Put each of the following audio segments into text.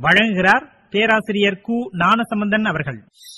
வழங்குகிறார் பேராசிரியர் கு ஞானசம்பந்தன் அவர்கள்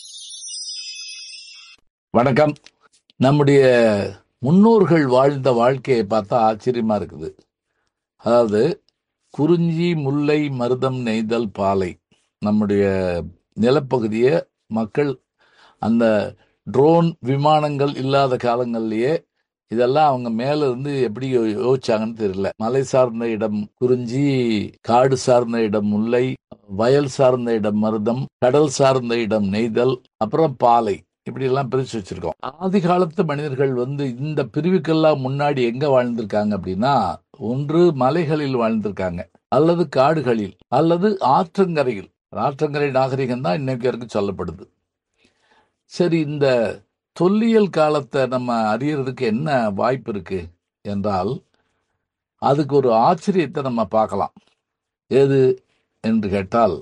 வணக்கம் நம்முடைய முன்னோர்கள் வாழ்ந்த வாழ்க்கையை பார்த்தா ஆச்சரியமா இருக்குது அதாவது குறிஞ்சி முல்லை மருதம் நெய்தல் பாலை நம்முடைய நிலப்பகுதியை மக்கள் அந்த ட்ரோன் விமானங்கள் இல்லாத காலங்கள்லயே இதெல்லாம் அவங்க மேல இருந்து எப்படி யோ- யோசிச்சாங்கன்னு தெரியல மலை சார்ந்த இடம் குறிஞ்சி காடு சார்ந்த இடம் முல்லை வயல் சார்ந்த இடம் மருதம் கடல் சார்ந்த இடம் நெய்தல் அப்புறம் பாலை இப்படி எல்லாம் பிரிச்சு வச்சிருக்கோம் ஆதி காலத்து மனிதர்கள் வந்து இந்த பிரிவுக்கெல்லாம் முன்னாடி எங்க வாழ்ந்திருக்காங்க அப்படின்னா ஒன்று மலைகளில் வாழ்ந்திருக்காங்க அல்லது காடுகளில் அல்லது ஆற்றங்கரையில் ஆற்றங்கரை நாகரிகம் தான் இன்னைக்கு வரைக்கும் சொல்லப்படுது சரி இந்த தொல்லியல் காலத்தை நம்ம அறியறதுக்கு என்ன வாய்ப்பு இருக்கு என்றால் அதுக்கு ஒரு ஆச்சரியத்தை நம்ம பார்க்கலாம் எது என்று கேட்டால்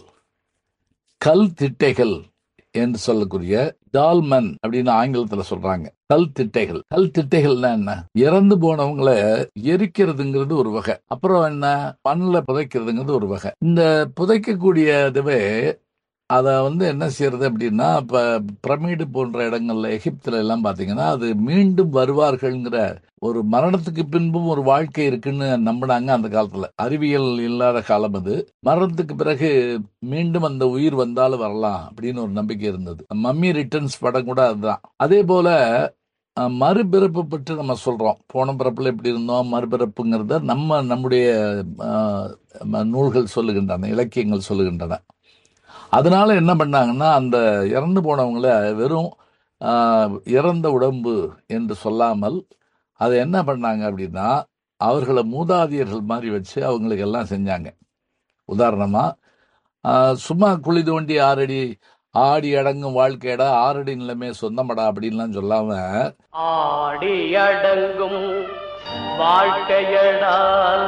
கல் திட்டைகள் என்று சொல்லக்கூடிய டால்மன் அப்படின்னு ஆங்கிலத்துல சொல்றாங்க கல் திட்டைகள் கல் திட்டைகள்னா என்ன இறந்து போனவங்களை எரிக்கிறதுங்கிறது ஒரு வகை அப்புறம் என்ன மண்ணில் புதைக்கிறதுங்கிறது ஒரு வகை இந்த புதைக்கக்கூடிய இதுவே அதை வந்து என்ன செய்யறது அப்படின்னா இப்ப பிரமிடு போன்ற இடங்கள்ல எகிப்துல எல்லாம் பாத்தீங்கன்னா அது மீண்டும் வருவார்கள்ங்கிற ஒரு மரணத்துக்கு பின்பும் ஒரு வாழ்க்கை இருக்குன்னு நம்பினாங்க அந்த காலத்துல அறிவியல் இல்லாத காலம் அது மரணத்துக்கு பிறகு மீண்டும் அந்த உயிர் வந்தாலும் வரலாம் அப்படின்னு ஒரு நம்பிக்கை இருந்தது மம்மி ரிட்டர்ன்ஸ் படம் கூட அதுதான் அதே போல அஹ், மறுபிறப்பு பற்றி நம்ம சொல்றோம் போன பிறப்புல எப்படி இருந்தோம் மறுபிறப்புங்கிறத நம்ம நம்முடைய அஹ், ம- நூல்கள் சொல்லுகின்றன இலக்கியங்கள் சொல்லுகின்றன அதனால என்ன பண்ணாங்கன்னா அந்த இறந்து போனவங்கள வெறும் ஆஹ், இறந்த உடம்பு என்று சொல்லாமல் அதை என்ன பண்ணாங்க அப்படின்னா அவர்களை மூதாதையர்கள் மாதிரி வச்சு அவங்களுக்கு எல்லாம் செஞ்சாங்க உதாரணமா ஆஹ், சும்மா குழி தோண்டி ஆறடி ஆடி அடங்கும் வாழ்க்கையடா ஆறடி நிலைமை சொந்தமடா அப்படின்லாம் சொல்லாம ஆடி அடங்கும் வாழ்க்கையடா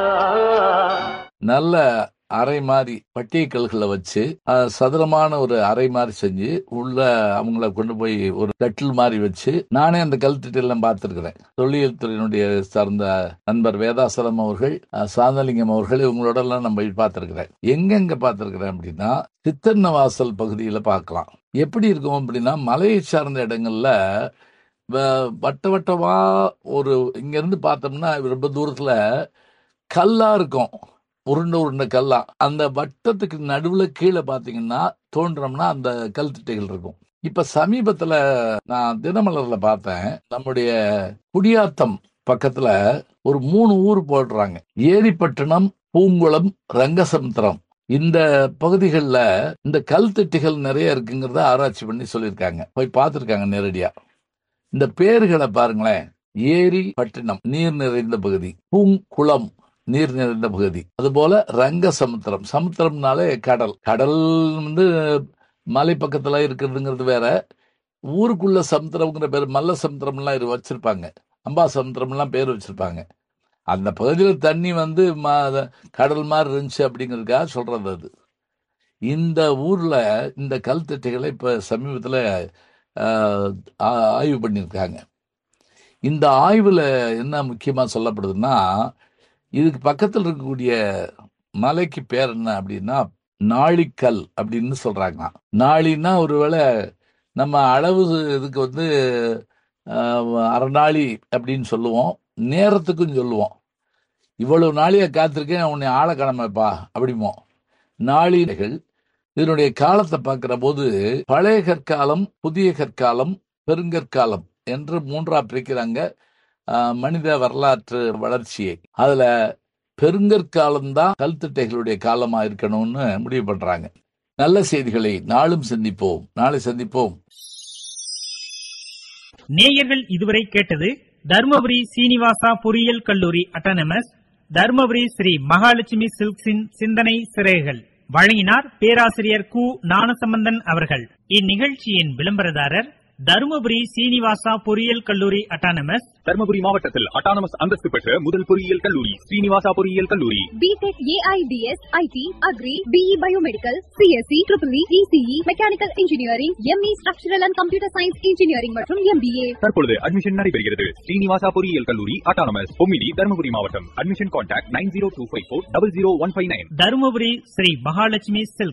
நல்ல அறை மாதிரி பட்டியக்கல்களை வச்சு அஹ், சதுரமான ஒரு அறை மாதிரி செஞ்சு உள்ள அவங்கள கொண்டு போய் ஒரு கட்டில் மாதிரி வச்சு நானே அந்த கல்திட்டெல்லாம் பார்த்துருக்கிறேன் தொல்லியல் துறையினுடைய சார்ந்த நண்பர் வேதாசலம் அவர்கள் அஹ், சாந்தலிங்கம் அவர்கள் இவங்களோட எல்லாம் நம்ம போய் பார்த்துருக்கிறேன் எங்கெங்க பார்த்துருக்கிறேன் அப்படின்னா சித்தன்னவாசல் பகுதியில பார்க்கலாம் எப்படி இருக்கும் அப்படின்னா மலையை சார்ந்த இடங்கள்ல வ- வட்ட வட்டமா ஒரு இங்க இருந்து பார்த்தோம்னா ரொம்ப தூரத்துல கல்லா இருக்கும் உருண்டை உருண்டை கல்லா அந்த வட்டத்துக்கு நடுவுல கீழே பாத்தீங்கன்னா தோன்றோம்னா அந்த கல் திட்டைகள் இருக்கும் இப்ப சமீபத்துல நான் தினமலர்ல பார்த்தேன் நம்முடைய குடியாத்தம் பக்கத்துல ஒரு மூணு ஊர் போடுறாங்க ஏரிப்பட்டினம் பூங்குளம் ரங்கசமுத்திரம் இந்த பகுதிகளில் இந்த கல் திட்டுகள் நிறைய இருக்குங்கிறத ஆராய்ச்சி பண்ணி சொல்லியிருக்காங்க போய் பார்த்துருக்காங்க நேரடியா இந்த பேர்களை பாருங்களேன் ஏரி பட்டினம் நீர் நிறைந்த பகுதி பூங்குளம் நீர் நிறைந்த பகுதி அதுபோல ரங்க சமுத்திரம் சமுத்திரம்னாலே கடல் கடல் வந்து மலை பக்கத்துல இருக்கிறதுங்கிறது வேற ஊருக்குள்ள சமுத்திரம்ங்கிற பேர் மல்ல சமுத்திரம்லாம் இரு வச்சிருப்பாங்க அம்பா சமுத்திரம்லாம் பேர் வச்சிருப்பாங்க அந்த பகுதியில் தண்ணி வந்து ம- கடல் மாதிரி இருந்துச்சு அப்படிங்கிறதுக்காக சொல்றது அது இந்த ஊர்ல இந்த கல் திட்டைகளை இப்ப சமீபத்துல ஆஹ், ஆ- ஆய்வு பண்ணியிருக்காங்க இந்த ஆய்வுல என்ன முக்கியமா சொல்லப்படுதுன்னா இதுக்கு பக்கத்தில் இருக்கக்கூடிய மலைக்கு பேர் என்ன அப்படின்னா நாளிக்கல் அப்படின்னு சொல்றாங்க நாளின்னா ஒருவேளை நம்ம அளவு இதுக்கு வந்து ஆஹ், அரைநாளி அப்படின்னு சொல்லுவோம் நேரத்துக்கும் சொல்லுவோம் இவ்வளவு நாளியா காத்திருக்கேன் உன்னை ஆளை கடமைப்பா அப்படிமோ நாளிகள் இதனுடைய காலத்தை பார்க்கிற போது பழைய கற்காலம் புதிய கற்காலம் பெருங்கற்காலம் என்று மூன்றா பிரிக்கிறாங்க ஆஹ், மனித வரலாற்று வளர்ச்சியை அதுல பெருங்கற்காலம் தான் கல்திட்டைகளுடைய காலமா இருக்கணும்னு முடிவு பண்றாங்க நல்ல செய்திகளை நாளும் சந்திப்போம் நாளை சந்திப்போம் நேயர்கள் இதுவரை கேட்டது தருமபுரி சீனிவாசா பொறியியல் கல்லூரி அட்டானமஸ் தருமபுரி ஸ்ரீ மகாலட்சுமி சில்க்ஸின் சிந்தனை சிறைகள் வழங்கினார் பேராசிரியர் கு ஞானசம்பந்தன் அவர்கள் இந்நிகழ்ச்சியின் விளம்பரதாரர் தருமபுரி சீனிவாசா பொறியியல் கல்லூரி அட்டானமஸ் தர்மபுரி மாவட்டத்தில் அட்டானமஸ் அந்தஸ்து பெற்ற முதல் பொறியியல் கல்லூரி ஸ்ரீனிவாசா பொறியியல் கல்லூரி BTech AIDS, IT, Agri, BE Biomedical, CSE, EEE, ECE, Mechanical Engineering, ME Structural and Computer Science Engineering மற்றும் MBA. தற்பொழுது அட்மிஷன் நடைபெறுகிறது ஸ்ரீனிவாசா பொறியியல் கல்லூரி அட்டானமஸ் பொமிடி தர்மபுரி மாவட்டம் admission contact nine zero two five four double zero one five nine Dharmapuri Sri Mahalakshmi silk